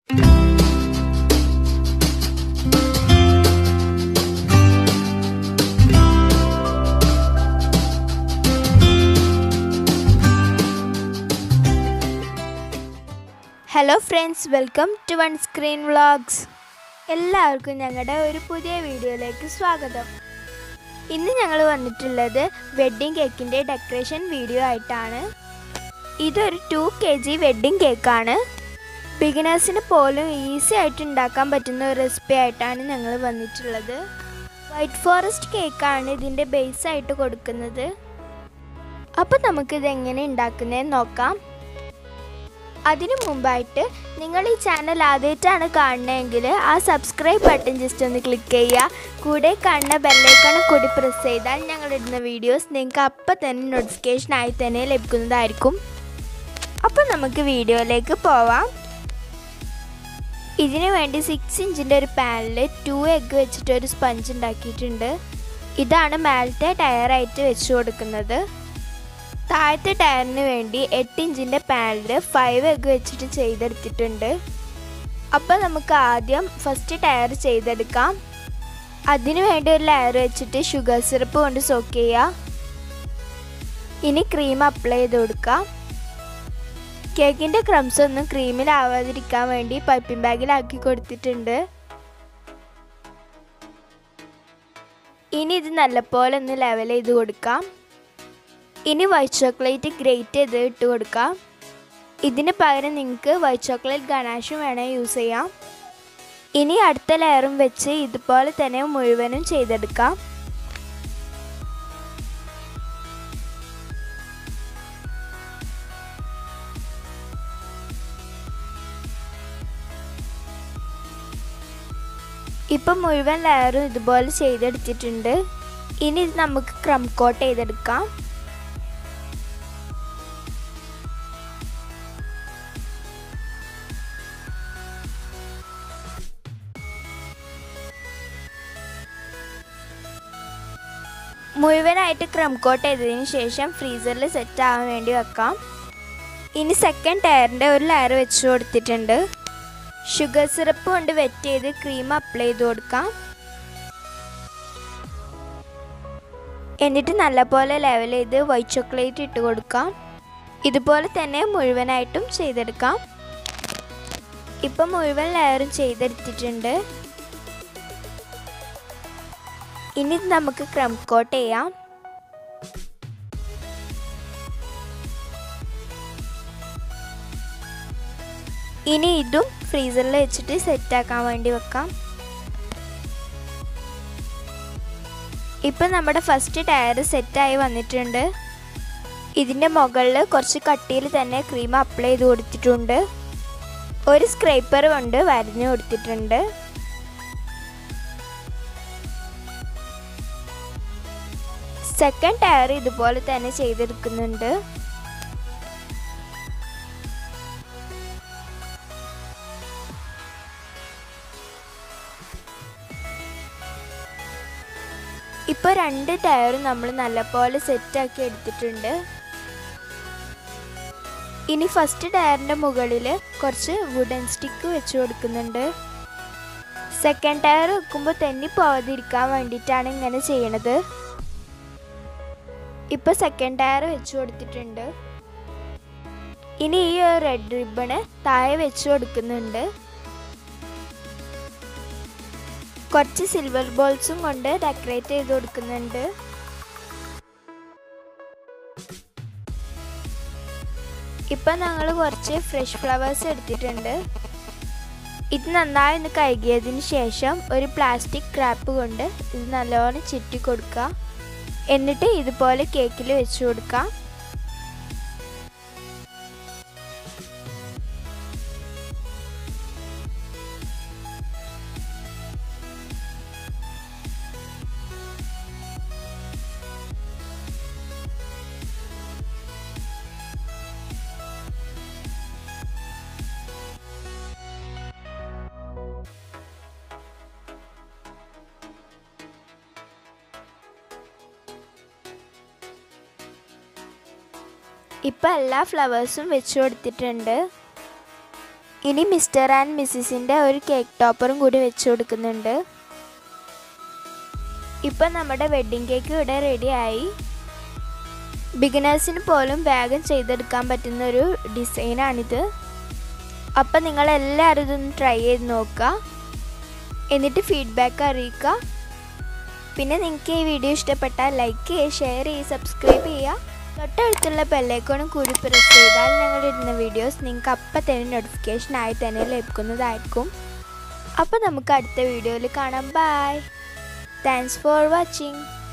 hello friends welcome to one screen vlogs എല്ലാവർക്കും ഞങ്ങളുടെ ഒരു പുതിയ വീഡിയോയിലേക്ക് സ്വാഗതം ഇന്ന് ഞങ്ങൾ വന്നിട്ടുള്ളത് വെഡ്ഡിംഗ് കേക്കിൻ്റെ ഡെക്കറേഷൻ വീഡിയോ ആയിട്ടാണ് ഇതൊരു ടു കെ ജി വെഡ്ഡിംഗ് കേക്കാണ് ബിഗിനേഴ്സിന് പോലും ഈസി ആയിട്ട് ഉണ്ടാക്കാൻ പറ്റുന്ന ഒരു റെസിപ്പി ആയിട്ടാണ് ഞങ്ങൾ വന്നിട്ടുള്ളത് വൈറ്റ് ഫോറസ്റ്റ് കേക്കാണ് ഇതിൻ്റെ ബേസ് ആയിട്ട് കൊടുക്കുന്നത് അപ്പോൾ നമുക്കിത് എങ്ങനെ ഉണ്ടാക്കുന്നതെന്ന് നോക്കാം അതിനു മുമ്പായിട്ട് നിങ്ങൾ ഈ ചാനൽ ആദ്യമായിട്ടാണ് കാണുന്നതെങ്കിൽ ആ സബ്സ്ക്രൈബ് ബട്ടൺ ജസ്റ്റ് ഒന്ന് ക്ലിക്ക് ചെയ്യുക കൂടെ കാണുന്ന ബെല്ലൈക്കൺ കൂടി പ്രസ് ചെയ്താൽ ഞങ്ങളിടുന്ന വീഡിയോസ് നിങ്ങൾക്ക് അപ്പം തന്നെ നോട്ടിഫിക്കേഷനായി തന്നെ ലഭിക്കുന്നതായിരിക്കും അപ്പോൾ നമുക്ക് വീഡിയോയിലേക്ക് പോവാം ഇതിനു വേണ്ടി സിക്സ് ഇഞ്ചിൻ്റെ ഒരു പാനിൽ ടു എഗ്ഗ് വെച്ചിട്ട് ഒരു സ്പഞ്ച് ഉണ്ടാക്കിയിട്ടുണ്ട് ഇതാണ് മേലത്തെ ടയറായിട്ട് വെച്ച് കൊടുക്കുന്നത് താഴത്തെ ടയറിന് വേണ്ടി എട്ട് ഇഞ്ചിൻ്റെ പാനിൽ ഫൈവ് എഗ് വെച്ചിട്ട് ചെയ്തെടുത്തിട്ടുണ്ട് അപ്പോൾ നമുക്ക് ആദ്യം ഫസ്റ്റ് ടയർ ചെയ്തെടുക്കാം അതിനു വേണ്ടി ഒരു ലെയർ വെച്ചിട്ട് ഷുഗർ സിറപ്പ് കൊണ്ട് സോക്ക് ചെയ്യുക ഇനി ക്രീം അപ്ലൈ ചെയ്ത് കൊടുക്കാം കേക്കിൻ്റെ ക്രംസ് ഒന്നും ക്രീമിലാവാതിരിക്കാൻ വേണ്ടി പൈപ്പിംഗ് ബാഗിലാക്കി കൊടുത്തിട്ടുണ്ട് ഇനി ഇത് നല്ലപോലെ ഒന്ന് ലെവൽ ചെയ്ത് കൊടുക്കാം ഇനി വൈറ്റ് ചോക്ലേറ്റ് ഗ്രേറ്റ് ചെയ്ത് ഇട്ട് കൊടുക്കാം ഇതിന് പകരം നിങ്ങൾക്ക് വൈറ്റ് ചോക്ലേറ്റ് ഗണാഷും വേണേൽ യൂസ് ചെയ്യാം ഇനി അടുത്ത ലെയറും വെച്ച് ഇതുപോലെ തന്നെ മുഴുവനും ചെയ്തെടുക്കാം ഇപ്പം മുഴുവൻ ലെയറും ഇതുപോലെ ചെയ്തെടുത്തിട്ടുണ്ട് ഇനി ഇത് നമുക്ക് ക്രം കോട്ട് ചെയ്തെടുക്കാം മുഴുവനായിട്ട് ക്രം കോട്ട് ചെയ്തതിന് ശേഷം ഫ്രീസറിൽ സെറ്റ് ആവാൻ വേണ്ടി വെക്കാം ഇനി സെക്കൻഡ് ടയറിൻ്റെ ഒരു ലെയർ വെച്ച് കൊടുത്തിട്ടുണ്ട് ഷുഗർ സിറപ്പ് കൊണ്ട് വെറ്റ് ചെയ്ത് ക്രീം അപ്ലൈ ചെയ്ത് കൊടുക്കാം എന്നിട്ട് നല്ലപോലെ ലെവൽ ചെയ്ത് വൈറ്റ് ചോക്ലേറ്റ് ഇട്ട് കൊടുക്കാം ഇതുപോലെ തന്നെ മുഴുവനായിട്ടും ചെയ്തെടുക്കാം ഇപ്പം മുഴുവൻ ലെയറും ചെയ്തെടുത്തിട്ടുണ്ട് ഇനി നമുക്ക് ക്രം കോട്ട് ചെയ്യാം ഇനി ഇതും ഫ്രീസറിൽ വെച്ചിട്ട് സെറ്റാക്കാൻ വേണ്ടി വെക്കാം ഇപ്പം നമ്മുടെ ഫസ്റ്റ് ടയർ സെറ്റായി വന്നിട്ടുണ്ട് ഇതിൻ്റെ മുകളിൽ കുറച്ച് കട്ടിയിൽ തന്നെ ക്രീം അപ്ലൈ ചെയ്ത് കൊടുത്തിട്ടുണ്ട് ഒരു സ്ക്രൈപ്പർ കൊണ്ട് വരഞ്ഞു കൊടുത്തിട്ടുണ്ട് സെക്കൻഡ് ടയർ ഇതുപോലെ തന്നെ ചെയ്തെടുക്കുന്നുണ്ട് ഇപ്പോൾ രണ്ട് ടയറും നമ്മൾ നല്ലപോലെ സെറ്റാക്കി എടുത്തിട്ടുണ്ട് ഇനി ഫസ്റ്റ് ടയറിൻ്റെ മുകളിൽ കുറച്ച് വുഡൻ സ്റ്റിക്ക് വെച്ച് കൊടുക്കുന്നുണ്ട് സെക്കൻഡ് ടയർ വെക്കുമ്പോൾ തെന്നി പോവാതിരിക്കാൻ വേണ്ടിയിട്ടാണ് ഇങ്ങനെ ചെയ്യണത് ഇപ്പോൾ സെക്കൻഡ് ടയർ വെച്ച് കൊടുത്തിട്ടുണ്ട് ഇനി ഈ ഒരു റെഡ് റിബണ് താഴെ വെച്ച് കൊടുക്കുന്നുണ്ട് കുറച്ച് സിൽവർ ബോൾസും കൊണ്ട് ഡെക്കറേറ്റ് ചെയ്ത് കൊടുക്കുന്നുണ്ട് ഇപ്പം ഞങ്ങൾ കുറച്ച് ഫ്രഷ് ഫ്ലവേഴ്സ് എടുത്തിട്ടുണ്ട് ഇത് നന്നായി ഒന്ന് കഴുകിയതിന് ശേഷം ഒരു പ്ലാസ്റ്റിക് ക്രാപ്പ് കൊണ്ട് ഇത് നല്ലോണം ചുറ്റി കൊടുക്കുക എന്നിട്ട് ഇതുപോലെ കേക്കിൽ വെച്ച് കൊടുക്കാം ഇപ്പം എല്ലാ ഫ്ലവേഴ്സും വെച്ച് കൊടുത്തിട്ടുണ്ട് ഇനി മിസ്റ്റർ ആൻഡ് മിസ്സിസിൻ്റെ ഒരു കേക്ക് ടോപ്പറും കൂടി വെച്ച് കൊടുക്കുന്നുണ്ട് ഇപ്പം നമ്മുടെ വെഡ്ഡിങ് കേക്ക് ഇവിടെ റെഡിയായി ബിഗിനേഴ്സിന് പോലും വേഗം ചെയ്തെടുക്കാൻ പറ്റുന്ന ഒരു ഡിസൈനാണിത് അപ്പം നിങ്ങളെല്ലാവരും ഇതൊന്ന് ട്രൈ ചെയ്ത് നോക്കുക എന്നിട്ട് ഫീഡ്ബാക്ക് അറിയിക്കുക പിന്നെ നിങ്ങൾക്ക് ഈ വീഡിയോ ഇഷ്ടപ്പെട്ടാൽ ലൈക്ക് ചെയ്യുക ഷെയർ ചെയ്യുക സബ്സ്ക്രൈബ് ചെയ്യുക തൊട്ടടുത്തുള്ള ബെല്ലൈക്കോണും കൂടി പ്രസ് ചെയ്താൽ ഞങ്ങൾ ഇടുന്ന വീഡിയോസ് നിങ്ങൾക്ക് അപ്പം തന്നെ നോട്ടിഫിക്കേഷൻ ആയി തന്നെ ലഭിക്കുന്നതായിരിക്കും അപ്പോൾ നമുക്ക് അടുത്ത വീഡിയോയിൽ കാണാം ബൈ താങ്ക്സ് ഫോർ വാച്ചിങ്